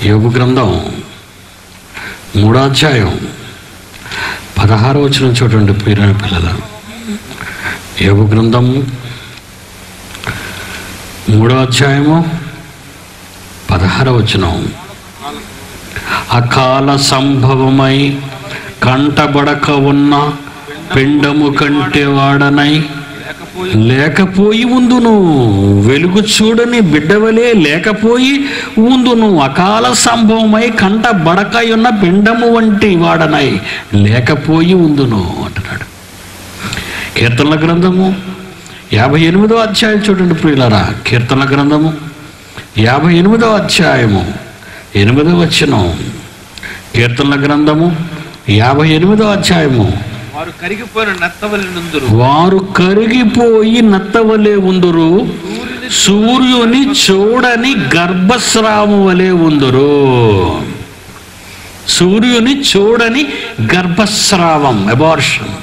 యోగు గ్రంథం మూడో అధ్యాయం పదహారు వచ్చిన చూడండి ప్రియమైన పిల్లల యోగు గ్రంథం మూడో అధ్యాయము పదహార వచనం అకాల సంభవమై కంటబడక ఉన్న పిండము కంటే వాడనై లేకపోయి లేకపోయి ఉందును వెలుగు చూడని బిడ్డవలే లేకపోయి ఉందును అకాల సంభవమై కంట బడకై ఉన్న పిండము వంటి వాడనై లేకపోయి ఉందును అంటున్నాడు కీర్తనల గ్రంథము యాభై ఎనిమిదో అధ్యాయం చూడండి ప్రియులరా కీర్తనల గ్రంథము యాభై ఎనిమిదో అధ్యాయము ఎనిమిదో వచనం కీర్తనల గ్రంథము యాభై ఎనిమిదో అధ్యాయము వారు కరిగిపోయిన నత్తవలి నుందురు వారు కరిగిపోయి నత్తవలే ఉందురు సూర్యుని చూడని గర్భస్రావం వలె ఉందురు సూర్యుని చూడని గర్భస్రావం అబార్షన్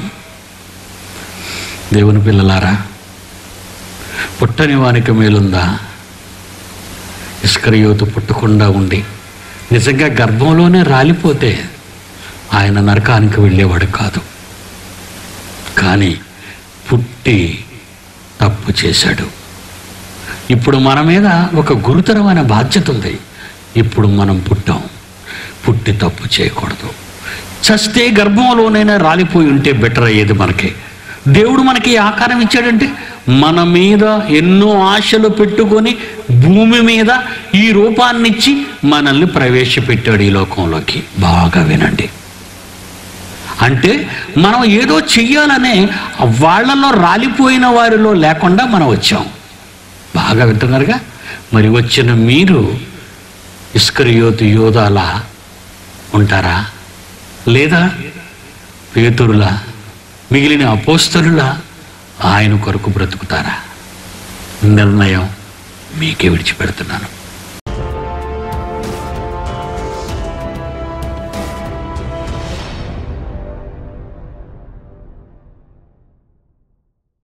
దేవుని పిల్లలారా పుట్టని వానికి మేలుందా ఇస్కరియోతు పుట్టకుండా ఉండి నిజంగా గర్భంలోనే రాలిపోతే ఆయన నరకానికి వెళ్ళేవాడు కాదు కానీ పుట్టి తప్పు చేశాడు ఇప్పుడు మన మీద ఒక గురుతరమైన బాధ్యత ఉంది ఇప్పుడు మనం పుట్టాం పుట్టి తప్పు చేయకూడదు చస్తే గర్భంలోనైనా రాలిపోయి ఉంటే బెటర్ అయ్యేది మనకి దేవుడు మనకి ఈ ఆకారం ఇచ్చాడంటే మన మీద ఎన్నో ఆశలు పెట్టుకొని భూమి మీద ఈ రూపాన్నిచ్చి మనల్ని ప్రవేశపెట్టాడు ఈ లోకంలోకి బాగా వినండి అంటే మనం ఏదో చెయ్యాలనే వాళ్ళలో రాలిపోయిన వారిలో లేకుండా మనం వచ్చాం బాగా వింటున్నారుగా మరి వచ్చిన మీరు ఇస్కరియోతు యోధాలా ఉంటారా లేదా పేతురులా మిగిలిన అపోస్తలులా ఆయన కొరకు బ్రతుకుతారా నిర్ణయం మీకే విడిచిపెడుతున్నాను